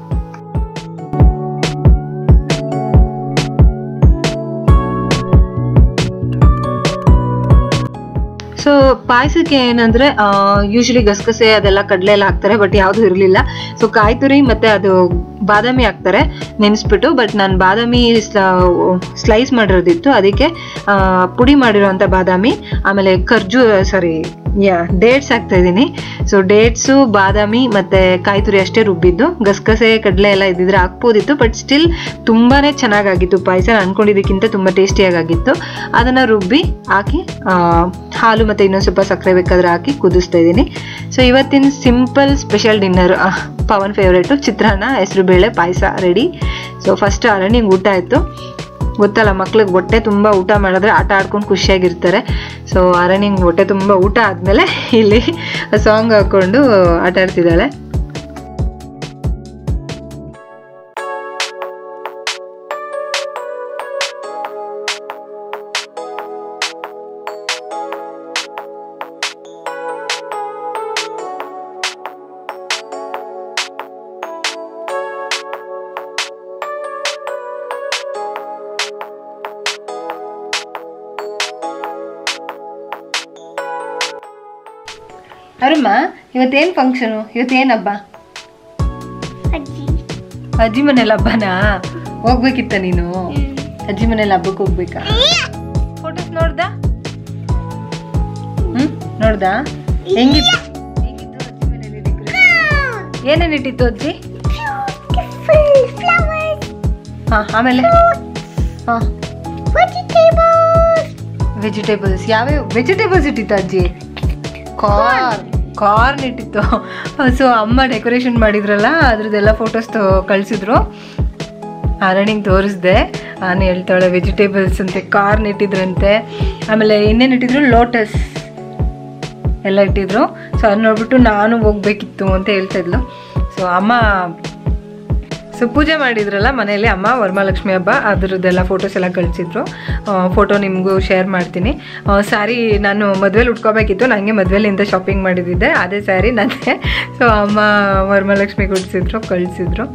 ಸೊ ಪಾಯಸಕ್ಕೆ ಏನಂದ್ರೆ ಯೂಶಲಿ ಗಸಗಸೆ ಅದೆಲ್ಲ ಕಡಲೆ ಎಲ್ಲ ಹಾಕ್ತಾರೆ ಬಟ್ ಯಾವುದು ಇರಲಿಲ್ಲ ಸೊ ಕಾಯಿ ತುರಿ ಮತ್ತೆ ಅದು ಬಾದಾಮಿ ಹಾಕ್ತಾರೆ ನೆನೆಸ್ಬಿಟ್ಟು ಬಟ್ ನಾನು ಬಾದಾಮಿ ಸ್ಲೈಸ್ ಮಾಡಿರೋದಿತ್ತು ಅದಕ್ಕೆ ಆ, ಪುಡಿ ಮಾಡಿರೋಂಥ ಬಾದಾಮಿ ಆಮೇಲೆ ಖರ್ಜು ಸಾರಿ ಯಾ ಡೇಟ್ಸ್ ಹಾಕ್ತಾ ಇದ್ದೀನಿ ಸೊ ಡೇಟ್ಸು ಬಾದಾಮಿ ಮತ್ತೆ ಕಾಯಿ ತುರಿ ಅಷ್ಟೇ ರುಬ್ಬಿದ್ದು ಗಸಗಸೆ ಕಡಲೆ ಎಲ್ಲ ಇದ್ದಿದ್ರೆ ಹಾಕ್ಬೋದಿತ್ತು ಬಟ್ ಸ್ಟಿಲ್ ತುಂಬಾನೇ ಚೆನ್ನಾಗಾಗಿತ್ತು ಪಾಯಸ ಅನ್ಕೊಂಡಿದ್ದಕ್ಕಿಂತ ತುಂಬ ಟೇಸ್ಟಿಯಾಗಿತ್ತು ಅದನ್ನ ರುಬ್ಬಿ ಹಾಕಿ ಆ, ಹಾಲು ಮತ್ತೆ ಇನ್ನೊಂದು ಸ್ವಲ್ಪ ಸಕ್ಕರೆ ಬೇಕಾದ್ರೆ ಹಾಕಿ ಕುದಿಸ್ತಾ ಇದ್ದೀನಿ ಸೊ ಇವತ್ತಿನ simple special dinner Pavan favourite ಚಿತ್ರಾನ್ನ ಹೆಸರು ಬೇಳೆ ಪಾಯಸ ರೆಡಿ ಸೊ ಫಸ್ಟ್ ಅರಣಿಂಗ್ ಊಟ ಆಯಿತು ಗೊತ್ತಲ್ಲ ಮಕ್ಳಿಗೆ ಹೊಟ್ಟೆ ತುಂಬ ಊಟ ಮಾಡಿದ್ರೆ ಆಟ ಆಡ್ಕೊಂಡು ಖುಷಿಯಾಗಿರ್ತಾರೆ ಸೊ ಅರಣಿಂಗ್ ಹೊಟ್ಟೆ ತುಂಬ ಊಟ ಆದಮೇಲೆ ಇಲ್ಲಿ ಸಾಂಗ್ ಹಾಕೊಂಡು ಆಟ ಆಡ್ತಿದ್ದಾಳೆ ಅರುಮ್ಮ ಇವತ್ತೇನು ಫಂಕ್ಷನು ಇವತ್ತೇನು ಹಬ್ಬ ಅಜ್ಜಿ ಅಜ್ಜಿ ಮನೇಲಿ ಹಬ್ಬನಾ ಹೋಗ್ಬೇಕಿತ್ತ ನೀನು ಅಜ್ಜಿ ಮನೇಲಿ ಹಬ್ಬಕ್ಕೆ ಹೋಗ್ಬೇಕಾ ಫೋಟೋಸ್ ನೋಡ್ದ ಹ್ಮ್ ನೋಡ್ದ ಹೆಂಗಿತ್ತು ಹೆಂಗಿತ್ತು ಅಜ್ಜಿ ಮನೇಲಿ ಡೆಕೋರೇಷನ್ ಏನೇನು ಇಟ್ಟಿತ್ತು ಅಜ್ಜಿ Beautiful flowers, ಹಾ ಆಮೇಲೆ ಹಾ vegetables, ವೆಜಿಟೇಬಲ್ಸ್ ಯಾವ್ಯಾವ ವೆಜಿಟೇಬಲ್ಸ್ ಇಟ್ಟಿತ್ತು ಅಜ್ಜಿ ಕಾರ್ನ್ ಕಾರ್ನ್ ಇಟ್ಟಿತ್ತು ಸೊ ಅಮ್ಮ ಡೆಕೋರೇಷನ್ ಮಾಡಿದ್ರಲ್ಲ ಅದ್ರದ್ದೆಲ್ಲ ಫೋಟೋಸ್ ಕಳಿಸಿದ್ರು ಅರಣಿಗೆ ತೋರಿಸ್ದೆ ನಾನು ಹೇಳ್ತಾಳೆ ವೆಜಿಟೇಬಲ್ಸ್ ಅಂತೆ ಕಾರ್ನ್ ಇಟ್ಟಿದ್ರಂತೆ ಆಮೇಲೆ ಇನ್ನೇನು ಇಟ್ಟಿದ್ರು ಲೋಟಸ್ ಎಲ್ಲ ಇಟ್ಟಿದ್ರು ಸೊ ಅದನ್ನ ನೋಡ್ಬಿಟ್ಟು ನಾನು ಹೋಗ್ಬೇಕಿತ್ತು ಅಂತ ಹೇಳ್ತಾ ಇದ್ಲು ಸೊ ಅಮ್ಮ ಸೊ ಪೂಜೆ ಮಾಡಿದ್ರಲ್ಲ ಮನೆಯಲ್ಲಿ ಅಮ್ಮ ವರಮಹಾಲಕ್ಷ್ಮಿ ಹಬ್ಬ ಅದ್ರದ್ದೆಲ್ಲ ಫೋಟೋಸ್ ಎಲ್ಲ ಕಳಿಸಿದ್ರು ಫೋಟೋ ನಿಮಗೂ ಶೇರ್ ಮಾಡ್ತೀನಿ ಸ್ಯಾರಿ ನಾನು ಮದುವೆಲಿ ಉಟ್ಕೋಬೇಕಿತ್ತು ನನಗೆ ಮದುವೆಲಿಂದ ಶಾಪಿಂಗ್ ಮಾಡಿದ್ದಿದ್ದೆ ಅದೇ ಸ್ಯಾರಿ ನನಗೆ ಸೊ ಅಮ್ಮ ವರಮಹಾಲಕ್ಷ್ಮಿ ಕೊಡಿಸಿದ್ರು ಕಳಿಸಿದ್ರು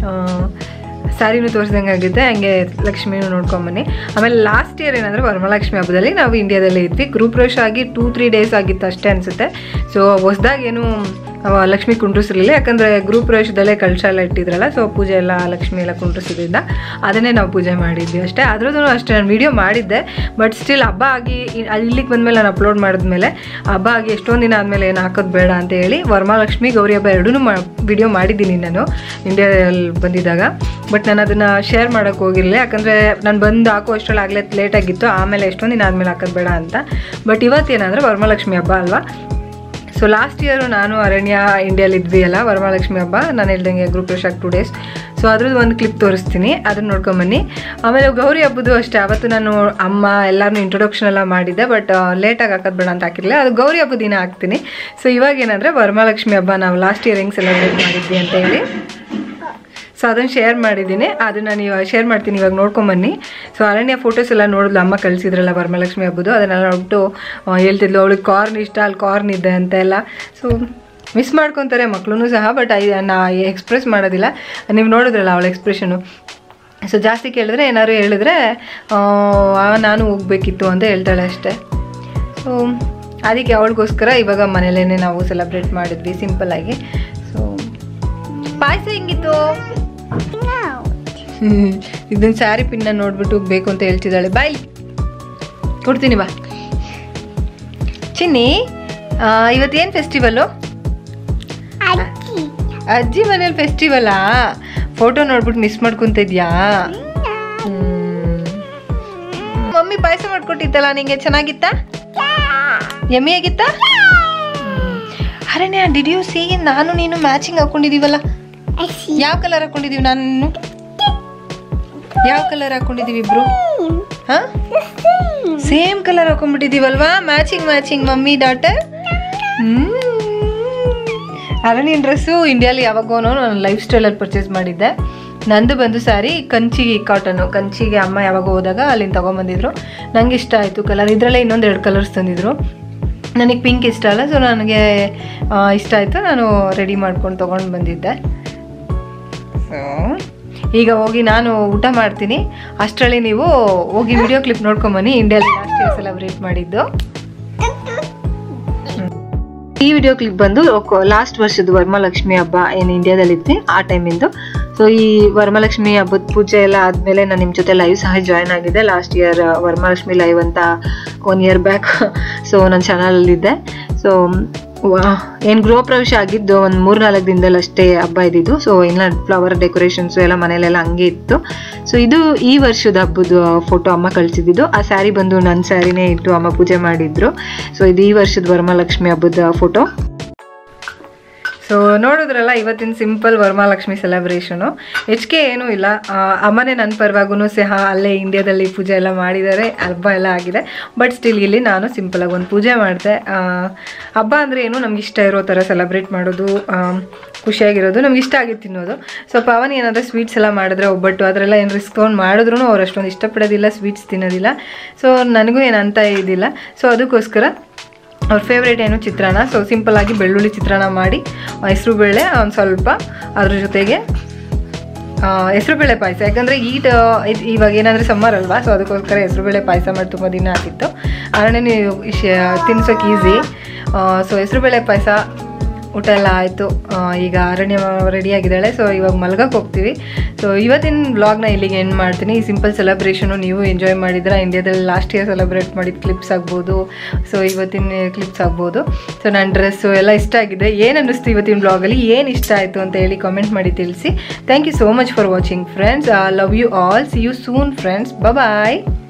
ಸ್ಯಾರಿನೂ ತೋರಿಸ್ದಂಗೆ ಆಗಿದೆ ಹಂಗೆ ಲಕ್ಷ್ಮಿನೂ ನೋಡ್ಕೊಂಬನ್ನಿ ಆಮೇಲೆ ಲಾಸ್ಟ್ ಇಯರ್ ಏನಂದರೆ ವರಮಹಾಲಕ್ಷ್ಮಿ ಹಬ್ಬದಲ್ಲಿ ನಾವು ಇಂಡಿಯಾದಲ್ಲೇ ಇದ್ವಿ ಗ್ರೂಪ್ ರಶ್ ಆಗಿ ಟೂ ತ್ರೀ ಡೇಸ್ ಆಗಿತ್ತು ಅಷ್ಟೇ ಅನಿಸುತ್ತೆ ಸೊ ಹೊಸ್ದಾಗೇನು ಅವ ಲಕ್ಷ್ಮಿ ಕುಂಡ್ರಿಸಿರ್ಲಿಲ್ಲ ಯಾಕಂದರೆ ಗ್ರೂಪ್ ಪ್ರವೇಶದಲ್ಲೇ ಕಳಶ ಎಲ್ಲ ಇಟ್ಟಿದ್ರಲ್ಲ ಸೊ ಪೂಜೆ ಎಲ್ಲ ಲಕ್ಷ್ಮಿ ಎಲ್ಲ ಕುಂಡ್ರಿಸಿದ್ರಿಂದ ಅದನ್ನೇ ನಾವು ಪೂಜೆ ಮಾಡಿದ್ವಿ ಅಷ್ಟೇ ಅದ್ರದ್ದು ಅಷ್ಟೇ ನಾನು ವಿಡಿಯೋ ಮಾಡಿದ್ದೆ ಬಟ್ ಸ್ಟಿಲ್ ಹಬ್ಬ ಆಗಿ ಇ- ಅಲ್ಲಿ ಇಲ್ಲಿಗೆ ಬಂದಮೇಲೆ ನಾನು ಅಪ್ಲೋಡ್ ಮಾಡಿದ್ಮೇಲೆ ಹಬ್ಬ ಆಗಿ ಎಷ್ಟೊಂದು ದಿನ ಆದಮೇಲೆ ಏನು ಹಾಕೋದು ಬೇಡ ಅಂತ ಹೇಳಿ ವರಮಹಾಲಕ್ಷ್ಮಿ ಗೌರಿ ಹಬ್ಬ ಎರಡೂ ಮಾ ವಿಡಿಯೋ ಮಾಡಿದ್ದೀನಿ ನಾನು ಇಂಡಿಯಾದಲ್ಲಿ ಬಂದಿದ್ದಾಗ ಬಟ್ ನಾನು ಅದನ್ನು ಶೇರ್ ಮಾಡೋಕ್ಕೆ ಹೋಗಿರಲಿಲ್ಲ ಯಾಕಂದರೆ ನಾನು ಬಂದು ಹಾಕೋ ಅಷ್ಟರಲ್ಲಿ ಆಗಲೇ ಲೇಟ್ ಆಗಿತ್ತು ಆಮೇಲೆ ಎಷ್ಟೊಂದು ದಿನ ಆದಮೇಲೆ ಹಾಕೋದು ಬೇಡ ಅಂತ ಬಟ್ ಇವತ್ತೇನಂದರೆ ವರಮಹಾಲಕ್ಷ್ಮಿ ಹಬ್ಬ ಅಲ್ವಾ ಸೊ ಲಾಸ್ಟ್ ಇಯರು ನಾನು ಅರಣ್ಯ ಇಂಡಿಯಲ್ಲಿ ಇದ್ವಿ ಅಲ್ಲ ವರಮಹಾಲಕ್ಷ್ಮಿ ಹಬ್ಬ ನಾನು ಹೇಳ್ದಂಗೆ group rush two days so ಅದ್ರದ್ದು ಒಂದು ಕ್ಲಿಪ್ ತೋರಿಸ್ತೀನಿ ಅದನ್ನ ನೋಡ್ಕೊಂಬನ್ನಿ ಆಮೇಲೆ ಗೌರಿ ಹಬ್ಬದ್ದು ಅಷ್ಟೇ ಅವತ್ತು ನಾನು ಅಮ್ಮ ಎಲ್ಲರನ್ನೂ ಇಂಟ್ರೊಡಕ್ಷನ್ ಎಲ್ಲ ಮಾಡಿದ್ದೆ ಬಟ್ ಲೇಟಾಗಿ ಹಾಕೋದು ಬೇಡ ಅಂತ ಹಾಕಿರಲಿಲ್ಲ ಅದು ಗೌರಿ ಹಬ್ಬದ ದಿನ ಹಾಕ್ತೀನಿ ಸೊ ಇವಾಗ ಏನಂದರೆ ವರಮಹಾಲಕ್ಷ್ಮಿ ಹಬ್ಬ ನಾವು ಲಾಸ್ಟ್ ಇಯರ್ ಹೆಂಗೆ ಸೆಲೆಬ್ರೇಟ್ ಮಾಡಿದ್ವಿ ಅಂತ ಹೇಳಿ ಸೊ ಅದನ್ನು ಶೇರ್ ಮಾಡಿದ್ದೀನಿ ಅದನ್ನು ನೀವು ಶೇರ್ ಮಾಡ್ತೀನಿ ಇವಾಗ ನೋಡ್ಕೊಂಬನ್ನಿ ಸೊ ಅರಣ್ಯ ಫೋಟೋಸ್ ಎಲ್ಲ ನೋಡಿದ್ಲು ಅಮ್ಮ ಕಳಿಸಿದ್ರಲ್ಲ ವರಮಹಾಲಕ್ಷ್ಮಿ ಹಬ್ಬದು ಅದನ್ನೆಲ್ಲ ನೋಡ್ಬಿಟ್ಟು ಆ, ಹೇಳ್ತಿದ್ಲು ಅವಳಿಗೆ ಕಾರ್ನ್ ಇಷ್ಟ ಅಲ್ಲಿ ಕಾರ್ನ್ ಇದೆ ಅಂತ ಎಲ್ಲ ಸೊ ಮಿಸ್ ಮಾಡ್ಕೊತಾರೆ ಮಕ್ಕಳು ಸಹ ಬಟ್ ಐ ನಾ ಎಕ್ಸ್ಪ್ರೆಸ್ ಮಾಡೋದಿಲ್ಲ ನೀವು ನೋಡಿದ್ರಲ್ಲ ಅವಳ ಎಕ್ಸ್ಪ್ರೆಷನು ಸೊ ಜಾಸ್ತಿ ಕೇಳಿದ್ರೆ ಏನಾದ್ರು ಹೇಳಿದ್ರೆ ಆ, ಆ, ನಾನು ಹೋಗ್ಬೇಕಿತ್ತು ಅಂತ ಹೇಳ್ತಾಳೆ ಅಷ್ಟೇ ಸೊ ಅದಕ್ಕೆ ಅವಳಿಗೋಸ್ಕರ ಇವಾಗ ಮನೇಲೇ ನಾವು ಸೆಲೆಬ್ರೇಟ್ ಮಾಡಿದ್ವಿ ಸಿಂಪಲ್ಲಾಗಿ ಸೊ ಪಾಯಸ ಹೆಂಗಿತ್ತು No. ಹ್ಮ್ ಇದನ್ನ ಸ್ಯಾರಿ ಪಿನ್ನ ನೋಡ್ಬಿಟ್ಟು ಬೇಕು ಅಂತ ಹೇಳ್ತಿದ್ದಾಳೆ ಬಾಯ್ ಕೊಡ್ತೀನಿ ಬಾ ಚಿನ್ನಿ ಇವತ್ತೇನು ಫೆಸ್ಟಿವಲ್ಲು Auntie. ಅಜ್ಜಿ ಮನೇಲಿ ಫೆಸ್ಟಿವಲಾ ಫೋಟೋ ನೋಡ್ಬಿಟ್ಟು ಮಿಸ್ ಮಾಡ್ಕೊಂತಿದ್ಯಾ ಮಮ್ಮಿ ಪಾಯಸ ಮಾಡ್ಕೊಟ್ಟಿತ್ತಲ್ಲ ನಿಂಗೆ ಚೆನ್ನಾಗಿತ್ತಾ ಯಮ್ಮಿ ಆಗಿತ್ತಾ ಅರಣ್ಯ ಡಿಡ್ ಯು ಸಿ ನಾನು ನೀನು ಮ್ಯಾಚಿಂಗ್ ಹಾಕೊಂಡಿದೀವಲ್ಲ I see. ಯಾವ ಕಲರ್ ಹಾಕೊಂಡಿದೀವಿ ನಾನು ನೀನು? ಯಾವ ಕಲರ್ ಹಾಕೊಂಡಿದೀವಿ ಇಬ್ರು ಹಾ The same. ಸೇಮ್ ಕಲರ್ ಹಾಕೊಂಡ್ಬಿಟ್ಟಿದೀವಲ್ವಾ matching matching mummy daughter hmm ಅರಣ್ಯನ್ ಡ್ರೆಸ್ಸು ಇಂಡಿಯಾಲಿ ಯಾವಾಗೋನೋ ನಾನು ಲೈಫ್ ಸ್ಟೈಲಲ್ಲಿ ಪರ್ಚೇಸ್ ಮಾಡಿದ್ದೆ ನಂದು ಬಂದು ಸ್ಯಾರಿ ಕಂಚಿ ಕಾಟನು ಕಂಚಿಗೆ ಅಮ್ಮ ಯಾವಾಗ ಹೋದಾಗ ಅಲ್ಲಿಂದ ತೊಗೊಂಬಂದಿದ್ರು ನಂಗೆ ಇಷ್ಟ ಆಯಿತು ಕಲರ್ ಇದರಲ್ಲೇ ಇನ್ನೊಂದು ಎರಡು ಕಲರ್ಸ್ ತಂದಿದ್ರು ನನಗೆ ಪಿಂಕ್ ಇಷ್ಟ ಅಲ್ಲ ಸೊ ನನಗೆ ಆ, ಇಷ್ಟ ಆಯಿತು ನಾನು ರೆಡಿ ಮಾಡ್ಕೊಂಡು ತೊಗೊಂಡು ಬಂದಿದ್ದೆ ಸೊ ಈಗ ಹೋಗಿ ನಾನು ಊಟ ಮಾಡ್ತೀನಿ ಅಷ್ಟರಲ್ಲಿ ನೀವು ಹೋಗಿ ವಿಡಿಯೋ ಕ್ಲಿಪ್ ನೋಡ್ಕೊಂಬನ್ನಿ ಇಂಡಿಯಾದಲ್ಲಿ ಲಾಸ್ಟ್ ಇಯರ್ ಸೆಲೆಬ್ರೇಟ್ ಮಾಡಿದ್ದು ಈ ವಿಡಿಯೋ ಕ್ಲಿಪ್ ಬಂದು ಲಾಸ್ಟ್ ವರ್ಷದ ವರಮಹಾಲಕ್ಷ್ಮಿ ಹಬ್ಬ ಏನು ಇಂಡಿಯಾದಲ್ಲಿ ಇತ್ತು ಆ ಟೈಮಿಂದು ಸೊ ಈ ವರಮಹಾಲಕ್ಷ್ಮಿ ಹಬ್ಬದ ಪೂಜೆ ಎಲ್ಲ ಆದಮೇಲೆ ನಾನು ನಿಮ್ಮ ಜೊತೆ ಲೈವ್ ಸಹ ಜಾಯ್ನ್ ಆಗಿದ್ದೆ ಲಾಸ್ಟ್ ಇಯರ್ ವರಮಹಾಲಕ್ಷ್ಮಿ ಲೈವ್ ಅಂತ ಒನ್ ಇಯರ್ ಬ್ಯಾಕ್ ಸೊ ನನ್ನ ಚಾನಲಲ್ಲಿದ್ದೆ ಸೊ ಏನು ಗೃಹ ಪ್ರವೇಶ ಆಗಿದ್ದು ಒಂದು ಮೂರು ನಾಲ್ಕು ದಿನದಲ್ಲಿ ಅಷ್ಟೇ ಹಬ್ಬ ಇದ್ದಿದ್ದು ಸೊ ಇನ್ನು ಫ್ಲವರ್ ಡೆಕೋರೇಷನ್ಸು ಎಲ್ಲ ಮನೇಲೆಲ್ಲ ಹಂಗೆ ಇತ್ತು ಸೊ ಇದು ಈ ವರ್ಷದ ಹಬ್ಬದ ಫೋಟೋ ಅಮ್ಮ ಕಳಿಸಿದ್ದು ಆ ಸ್ಯಾರಿ ಬಂದು ನನ್ನ ಸ್ಯಾರಿನೇ ಇಟ್ಟು ಅಮ್ಮ ಪೂಜೆ ಮಾಡಿದ್ರು ಸೊ ಇದು ಈ ವರ್ಷದ ವರಮಹಾಲಕ್ಷ್ಮಿ ಹಬ್ಬದ ಫೋಟೋ ಸೊ ನೋಡಿದ್ರಲ್ಲ ಇವತ್ತಿನ ಸಿಂಪಲ್ ವರಮಹಾಲಕ್ಷ್ಮಿ ಸೆಲೆಬ್ರೇಷನು ಹೆಚ್ಚಿಗೆ ಏನೂ ಇಲ್ಲ ಆ, ಅಮ್ಮನೇ ನನ್ನ ಪರವಾಗೂ ಸಹ ಅಲ್ಲೇ ಇಂಡಿಯಾದಲ್ಲಿ ಪೂಜೆ ಎಲ್ಲ ಮಾಡಿದ್ದಾರೆ ಹಬ್ಬ ಎಲ್ಲ ಆಗಿದೆ ಬಟ್ ಸ್ಟಿಲ್ ಇಲ್ಲಿ ನಾನು ಸಿಂಪಲಾಗಿ ಒಂದು ಪೂಜೆ ಮಾಡಿದೆ ಹಬ್ಬ ಅಂದರೆ ಏನು ನಮ್ಗೆ ಇಷ್ಟ ಇರೋ ಥರ ಸೆಲೆಬ್ರೇಟ್ ಮಾಡೋದು ಆ, ಖುಷಿಯಾಗಿರೋದು ನಮ್ಗೆ ಇಷ್ಟ ಆಗಿತ್ತು ತಿನ್ನೋದು ಸೊ ಪವನ್ ಏನಾದರೂ ಸ್ವೀಟ್ಸ್ ಎಲ್ಲ ಮಾಡಿದ್ರೆ ಒಬ್ಬಟ್ಟು ಅದರೆಲ್ಲ ಏನು ರಿಸ್ಕೌಂಟ್ ಮಾಡಿದ್ರು ಅವ್ರು ಅಷ್ಟೊಂದು ಇಷ್ಟಪಡೋದಿಲ್ಲ ಸ್ವೀಟ್ಸ್ ತಿನ್ನೋದಿಲ್ಲ ಸೊ ನನಗೂ ಏನು ಅಂತ ಇದಿಲ್ಲ ಸೊ ಅದಕ್ಕೋಸ್ಕರ ಅವ್ರ ಫೇವ್ರೇಟ್ ಏನು ಚಿತ್ರಾನ್ನ ಸೊ ಸಿಂಪಲ್ಲಾಗಿ ಬೆಳ್ಳುಳ್ಳಿ ಚಿತ್ರಾನ್ನ ಮಾಡಿ ಹೆಸರು ಬೇಳೆ ಒಂದು ಸ್ವಲ್ಪ ಅದ್ರ ಜೊತೆಗೆ ಹೆಸರುಬೇಳೆ ಪಾಯಸ ಯಾಕಂದರೆ ಈಟ್ ಇದ್- ಇವಾಗ ಏನಂದರೆ ಸಮ್ಮರ್ ಅಲ್ವಾ ಸೊ ಅದಕ್ಕೋಸ್ಕರ ಹೆಸರುಬೇಳೆ ಪಾಯಸ ಮಾಡಿ ತುಂಬ ದಿನ ಆಗಿತ್ತು ಅರಣ್ಯ ತಿನ್ಸೋಕೆ ಈಸಿ ಸೊ ಹೆಸರುಬೇಳೆ ಪಾಯಸ ಊಟ ಎಲ್ಲ ಆಯಿತು ಈಗ ಅರಣ್ಯ ರೆಡಿ ಆಗಿದ್ದಾಳೆ ಸೊ ಇವಾಗ ಮಲ್ಗಕ್ಕೆ ಹೋಗ್ತೀವಿ ಸೊ ಇವತ್ತಿನ ವ್ಲಾಗ್ನ ಇಲ್ಲಿಗೆ ಎಂಡ್ ಮಾಡ್ತೀನಿ ಈ ಸಿಂಪಲ್ ಸೆಲೆಬ್ರೇಷನು ನೀವು ಎಂಜಾಯ್ ಮಾಡಿದ್ರೆ ಇಂಡಿಯಾದಲ್ಲಿ ಲಾಸ್ಟ್ ಇಯರ್ ಸೆಲೆಬ್ರೇಟ್ ಮಾಡಿದ ಕ್ಲಿಪ್ಸ್ ಆಗ್ಬೋದು ಸೊ ಇವತ್ತಿನ ಕ್ಲಿಪ್ಸ್ ಆಗ್ಬೋದು ಸೊ ನನ್ನ ಡ್ರೆಸ್ಸು ಎಲ್ಲ ಇಷ್ಟ ಆಗಿದೆ ಏನು ಅನ್ನಿಸ್ತು ಇವತ್ತಿನ ಬ್ಲಾಗಲ್ಲಿ ಏನು ಇಷ್ಟ ಆಯಿತು ಅಂತ ಹೇಳಿ ಕಾಮೆಂಟ್ ಮಾಡಿ ತಿಳಿಸಿ thank you so much for watching friends love you all see you soon friends bye